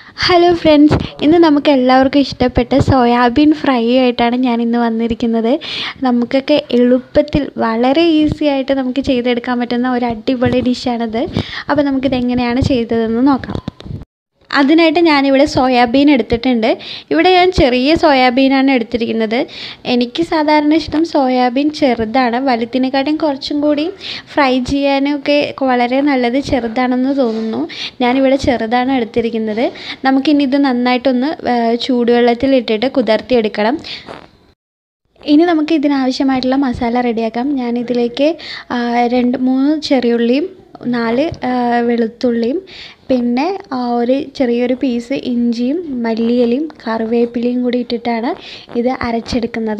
hello friends ഇന്ന് നമുക്ക് എല്ലാവർക്കും ഇഷ്ടപ്പെട്ട സോയാബീൻ ഫ്രൈ ആയിട്ടാണ് ഞാൻ ഇന്ന് വന്നിരിക്കുന്നത് നമുക്കൊക്കെ എളുപ്പത്തിൽ വളരെ ഈസി ആയിട്ട് നമുക്ക് ചെയ്തെടുക്കാൻ പറ്റുന്ന ഒരു അടിപൊളി ഡിഷാണിത് അപ്പോൾ നമുക്കിത് എങ്ങനെയാണ് ചെയ്തതെന്ന് നോക്കാം അതിനായിട്ട് ഞാനിവിടെ സോയാബീൻ എടുത്തിട്ടുണ്ട് ഇവിടെ ഞാൻ ചെറിയ സോയാബീനാണ് എടുത്തിരിക്കുന്നത് എനിക്ക് സാധാരണ ഇഷ്ടം സോയാബീൻ ചെറുതാണ് വലുതിനെക്കാട്ടും കുറച്ചും കൂടി ഫ്രൈ ചെയ്യാനൊക്കെ വളരെ നല്ലത് ചെറുതാണെന്ന് തോന്നുന്നു ഞാനിവിടെ ചെറുതാണ് എടുത്തിരിക്കുന്നത് നമുക്കിനി ഇത് നന്നായിട്ടൊന്ന് ചൂടുവെള്ളത്തിൽ ഇട്ടിട്ട് കുതിർത്തിയെടുക്കണം ഇനി നമുക്ക് ഇതിനാവശ്യമായിട്ടുള്ള മസാല റെഡിയാക്കാം ഞാനിതിലേക്ക് രണ്ട് മൂന്ന് ചെറിയുള്ളിയും നാല് വെളുത്തുള്ളിയും പിന്നെ ഒരു ചെറിയൊരു പീസ് ഇഞ്ചിയും മല്ലിയിലയും കറിവേപ്പിലയും കൂടി ഇട്ടിട്ടാണ് ഇത് അരച്ചെടുക്കുന്നത്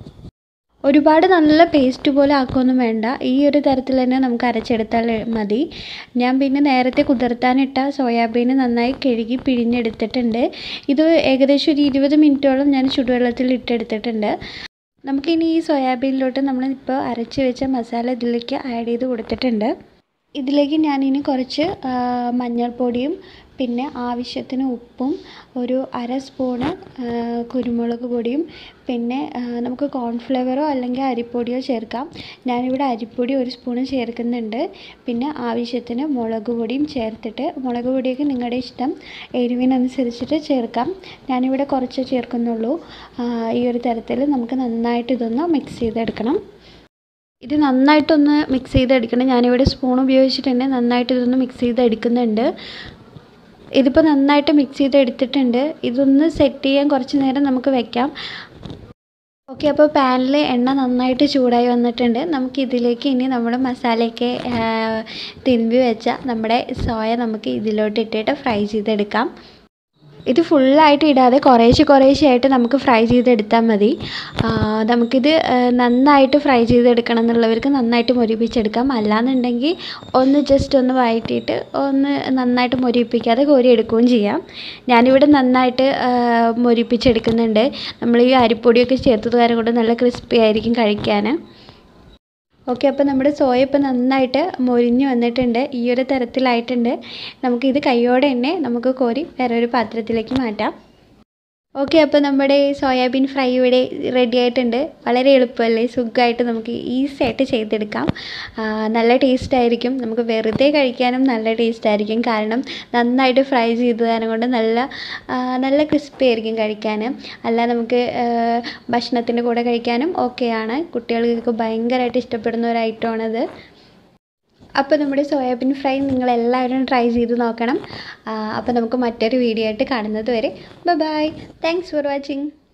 ഒരുപാട് നല്ല പേസ്റ്റ് പോലെ ആക്കുകയൊന്നും വേണ്ട ഈ ഒരു തരത്തിൽ തന്നെ നമുക്ക് അരച്ചെടുത്താൽ മതി ഞാൻ പിന്നെ നേരത്തെ കുതിർത്താനിട്ട സോയാബീൻ നന്നായി കഴുകി പിഴിഞ്ഞെടുത്തിട്ടുണ്ട് ഇത് ഏകദേശം ഒരു ഇരുപത് മിനിറ്റോളം ഞാൻ ചുടുവെള്ളത്തിൽ ഇട്ടെടുത്തിട്ടുണ്ട് നമുക്കിനി ഈ സോയാബീനിലോട്ട് നമ്മളിപ്പോൾ അരച്ച് വെച്ച മസാല ഇതിലേക്ക് ആഡ് ചെയ്ത് കൊടുത്തിട്ടുണ്ട് ഇതിലേക്ക് ഞാനിനി കുറച്ച് മഞ്ഞൾപ്പൊടിയും പിന്നെ ആവശ്യത്തിന് ഉപ്പും ഒരു അര സ്പൂണ് കുരുമുളക് പൊടിയും പിന്നെ നമുക്ക് കോൺഫ്ലവറോ അല്ലെങ്കിൽ അരിപ്പൊടിയോ ചേർക്കാം ഞാനിവിടെ അരിപ്പൊടി ഒരു സ്പൂണ് ചേർക്കുന്നുണ്ട് പിന്നെ ആവശ്യത്തിന് മുളക് പൊടിയും ചേർത്തിട്ട് മുളക് പൊടിയൊക്കെ നിങ്ങളുടെ ഇഷ്ടം എരിവിനനുസരിച്ചിട്ട് ചേർക്കാം ഞാനിവിടെ കുറച്ച് ചേർക്കുന്നുള്ളൂ ഈ ഒരു തരത്തിൽ നമുക്ക് നന്നായിട്ട് ഇതൊന്ന് മിക്സ് ചെയ്തെടുക്കണം ഇത് നന്നായിട്ടൊന്ന് മിക്സ് ചെയ്തെടുക്കണം ഞാനിവിടെ സ്പൂൺ ഉപയോഗിച്ചിട്ട് തന്നെ നന്നായിട്ട് ഇതൊന്ന് മിക്സ് ചെയ്തെടുക്കുന്നുണ്ട് ഇതിപ്പോൾ നന്നായിട്ട് മിക്സ് ചെയ്ത് എടുത്തിട്ടുണ്ട് ഇതൊന്ന് സെറ്റ് ചെയ്യാൻ കുറച്ച് നേരം നമുക്ക് വെക്കാം ഓക്കെ അപ്പോൾ പാനിൽ എണ്ണ നന്നായിട്ട് ചൂടായി വന്നിട്ടുണ്ട് നമുക്ക് ഇതിലേക്ക് ഇനി നമ്മൾ മസാലയൊക്കെ തിരുമ്പി വെച്ച നമ്മുടെ സോയ നമുക്ക് ഇതിലോട്ട് ഇട്ടിട്ട് ഫ്രൈ ചെയ്തെടുക്കാം ഇത് ഫുള്ളായിട്ട് ഇടാതെ കുറേശ്ശെ കുറേശ്ശെ ആയിട്ട് നമുക്ക് ഫ്രൈ ചെയ്തെടുത്താൽ മതി നമുക്കിത് നന്നായിട്ട് ഫ്രൈ ചെയ്തെടുക്കണം എന്നുള്ളവർക്ക് നന്നായിട്ട് മൊരിപ്പിച്ചെടുക്കാം അല്ലാന്നുണ്ടെങ്കിൽ ഒന്ന് ജസ്റ്റ് ഒന്ന് വഴറ്റിയിട്ട് ഒന്ന് നന്നായിട്ട് മൊരിപ്പിക്കാതെ കോരി എടുക്കുകയും ചെയ്യാം ഞാനിവിടെ നന്നായിട്ട് മൊരിപ്പിച്ചെടുക്കുന്നുണ്ട് നമ്മൾ ഈ അരിപ്പൊടിയൊക്കെ ചേർത്തത് കാരണം കൊണ്ട് നല്ല ക്രിസ്പി ആയിരിക്കും കഴിക്കാൻ ഓക്കെ അപ്പോൾ നമ്മുടെ സോയ ഇപ്പോൾ നന്നായിട്ട് മൊരിഞ്ഞ് വന്നിട്ടുണ്ട് ഈ ഒരു തരത്തിലായിട്ടുണ്ട് നമുക്കിത് കൈയോടെ തന്നെ നമുക്ക് കോരി വേറൊരു പാത്രത്തിലേക്ക് മാറ്റാം ഓക്കെ അപ്പോൾ നമ്മുടെ സോയാബീൻ ഫ്രൈ ഇവിടെ റെഡി ആയിട്ടുണ്ട് വളരെ എളുപ്പമല്ലേ സുഖമായിട്ട് നമുക്ക് ഈസി ആയിട്ട് ചെയ്തെടുക്കാം നല്ല ടേസ്റ്റ് ആയിരിക്കും നമുക്ക് വെറുതെ കഴിക്കാനും നല്ല ടേസ്റ്റ് ആയിരിക്കും കാരണം നന്നായിട്ട് ഫ്രൈ ചെയ്ത് കാരണം കൊണ്ട് നല്ല നല്ല ക്രിസ്പി ആയിരിക്കും കഴിക്കാൻ അല്ല നമുക്ക് ഭക്ഷണത്തിൻ്റെ കൂടെ കഴിക്കാനും ഓക്കെയാണ് കുട്ടികൾക്കൊക്കെ ഭയങ്കരമായിട്ട് ഇഷ്ടപ്പെടുന്ന ഒരു ഐറ്റമാണത് അപ്പോൾ നമ്മുടെ സോയാബീൻ ഫ്രൈ നിങ്ങളെല്ലാവരും ട്രൈ ചെയ്ത് നോക്കണം അപ്പോൾ നമുക്ക് മറ്റൊരു വീഡിയോ ആയിട്ട് കാണുന്നത് വരെ ബൈ താങ്ക്സ് ഫോർ വാച്ചിങ്